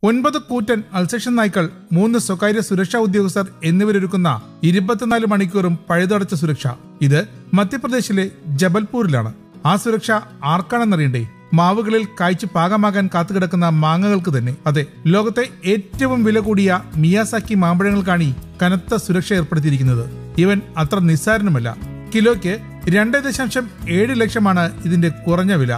ഒൻപത് കൂറ്റൻ അൾസേഷൻ നായ്ക്കൾ മൂന്ന് സ്വകാര്യ സുരക്ഷാ ഉദ്യോഗസ്ഥർ എന്നിവരൊരുക്കുന്ന ഇരുപത്തിനാല് മണിക്കൂറും പഴുതടച്ച സുരക്ഷ ഇത് മധ്യപ്രദേശിലെ ജബൽപൂരിലാണ് ആ സുരക്ഷ ആർക്കാണെന്നറിയണ്ടേ മാവുകളിൽ കായ്ച്ചു പാകമാകാൻ കാത്തുകിടക്കുന്ന മാങ്ങകൾക്ക് തന്നെ അതെ ലോകത്തെ ഏറ്റവും വില കൂടിയ മിയാസാക്കി മാമ്പഴങ്ങൾക്കാണ് ഈ കനത്ത സുരക്ഷ ഏർപ്പെടുത്തിയിരിക്കുന്നത് ഇവൻ അത്ര നിസ്സാരനുമല്ല കിലോയ്ക്ക് രണ്ട് ദശാംശം ഏഴ് ലക്ഷമാണ് ഇതിന്റെ കുറഞ്ഞ വില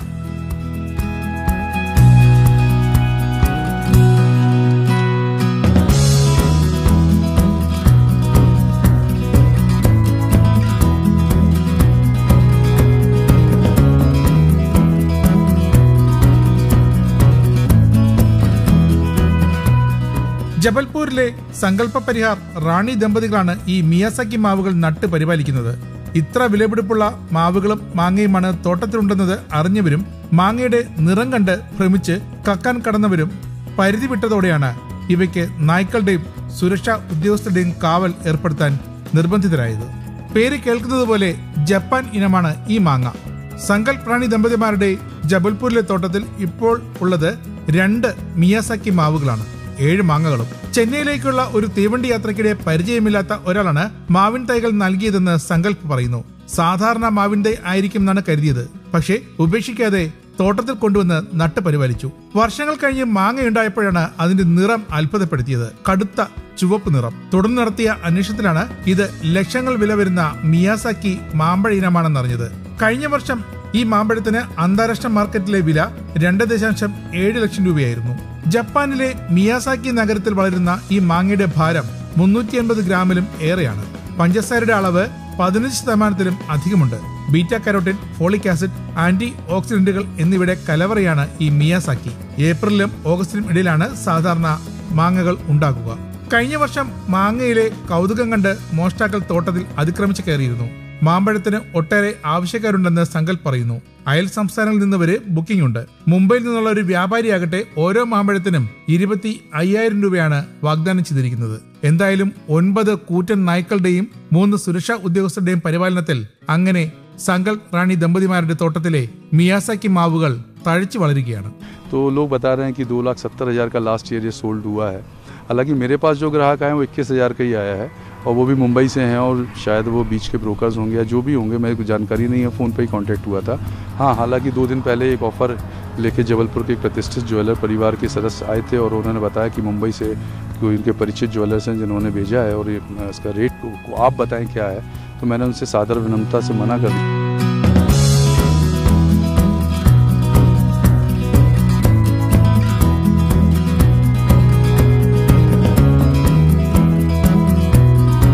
ജബൽപൂരിലെ സങ്കല്പ പരിഹാർ റാണി ദമ്പതികളാണ് ഈ മിയാസാക്കി മാവുകൾ നട്ട് പരിപാലിക്കുന്നത് ഇത്ര വിലപിടിപ്പുള്ള മാവുകളും മാങ്ങയുമാണ് തോട്ടത്തിലുണ്ടെന്നത് അറിഞ്ഞവരും മാങ്ങയുടെ നിറം കണ്ട് ഭ്രമിച്ച് കക്കാൻ കടന്നവരും പരിധി വിട്ടതോടെയാണ് ഇവയ്ക്ക് നായ്ക്കളുടെയും സുരക്ഷാ ഉദ്യോഗസ്ഥരുടെയും കാവൽ ഏർപ്പെടുത്താൻ നിർബന്ധിതരായത് പേര് കേൾക്കുന്നത് പോലെ ജപ്പാൻ ഇനമാണ് ഈ മാങ്ങ സങ്കൽ പ്രാണി ദമ്പതിമാരുടെ ജബൽപൂരിലെ തോട്ടത്തിൽ ഇപ്പോൾ ഉള്ളത് രണ്ട് മിയാസാക്കി മാവുകളാണ് ഏഴ് മാങ്ങകളും ചെന്നൈയിലേക്കുള്ള ഒരു തീവണ്ടി യാത്രയ്ക്കിടെ പരിചയമില്ലാത്ത ഒരാളാണ് മാവിൻ തൈകൾ നൽകിയതെന്ന് സങ്കൽപ്പ് പറയുന്നു സാധാരണ മാവിൻ തൈ ആയിരിക്കും എന്നാണ് കരുതിയത് പക്ഷേ ഉപേക്ഷിക്കാതെ തോട്ടത്തിൽ കൊണ്ടുവന്ന് നട്ട് പരിപാലിച്ചു വർഷങ്ങൾ കഴിഞ്ഞ് മാങ്ങയുണ്ടായപ്പോഴാണ് അതിന്റെ നിറം അത്ഭുതപ്പെടുത്തിയത് കടുത്ത ചുവപ്പ് നിറം തുടർന്ന് നടത്തിയ അന്വേഷണത്തിലാണ് ഇത് ലക്ഷങ്ങൾ വില വരുന്ന മിയാസാക്കി മാമ്പഴ ഇനമാണെന്നറിഞ്ഞത് കഴിഞ്ഞ വർഷം ഈ മാമ്പഴത്തിന് അന്താരാഷ്ട്ര മാർക്കറ്റിലെ വില രണ്ട് ദശാംശം ഏഴ് ലക്ഷം രൂപയായിരുന്നു ജപ്പാനിലെ മിയാസാക്കി നഗരത്തിൽ വളരുന്ന ഈ മാങ്ങയുടെ ഭാരം മുന്നൂറ്റി എൺപത് ഗ്രാമിലും ഏറെയാണ് പഞ്ചസാരയുടെ അളവ് പതിനഞ്ച് ശതമാനത്തിലും അധികമുണ്ട് beta carotene folic acid anti ഓക്സിഡന്റുകൾ എന്നിവയുടെ കലവറയാണ് ഈ മിയാസാക്കി ഏപ്രിലും ഓഗസ്റ്റിലും ഇടയിലാണ് സാധാരണ മാങ്ങകൾ ഉണ്ടാകുക കഴിഞ്ഞ വർഷം മാങ്ങയിലെ കൗതുകം കണ്ട് മോഷ്ടാക്കൾ തോട്ടത്തിൽ അതിക്രമിച്ച് കയറിയിരുന്നു മാമ്പഴത്തിന് ഒട്ടേറെ ആവശ്യക്കാരുണ്ടെന്ന് സങ്കൽപ് പറയുന്നു അയൽ സംസ്ഥാനങ്ങളിൽ നിന്ന് വരെ ബുക്കിംഗ് ഉണ്ട് മുംബൈയിൽ നിന്നുള്ള ഒരു വ്യാപാരിയാകട്ടെ ഓരോ മാമ്പഴത്തിനും ഇരുപത്തി അയ്യായിരം രൂപയാണ് വാഗ്ദാനം ചെയ്തിരിക്കുന്നത് എന്തായാലും ഒൻപത് കൂറ്റൻ നായ്ക്കളുടെയും മൂന്ന് സുരക്ഷാ ഉദ്യോഗസ്ഥരുടെയും പരിപാലനത്തിൽ അങ്ങനെ സങ്കൽ റാണി ദമ്പതിമാരുടെ തോട്ടത്തിലെ മിയാസാക്കി മാവുകൾ തഴച്ചു വളരുകയാണ് तो लोग बता रहे हैं कि दो लाख सत्तर हज़ार का लास्ट ईयर ये सोल्ड हुआ है हालांकि मेरे पास जो ग्राहक आए हैं वो इक्कीस हज़ार का ही आया है और वो भी मुंबई से हैं और शायद वो बीच के ब्रोकर्स होंगे या जो भी होंगे मेरे को जानकारी नहीं है फ़ोन पे ही कांटेक्ट हुआ था हाँ हालांकि दो दिन पहले एक ऑफ़र लेके जबलपुर के एक प्रतिष्ठित ज्वेलर परिवार के सदस्य आए थे और उन्होंने बताया कि मुंबई से कोई उनके परिचित ज्वेलर्स हैं जिन्होंने भेजा है और ये इसका रेट को आप बताएं क्या है तो मैंने उनसे सादर विनम्रता से मना कर दिया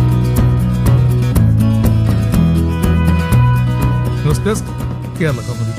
ന്യൂസ് ഡെസ്ക് കേരള കൗമുദി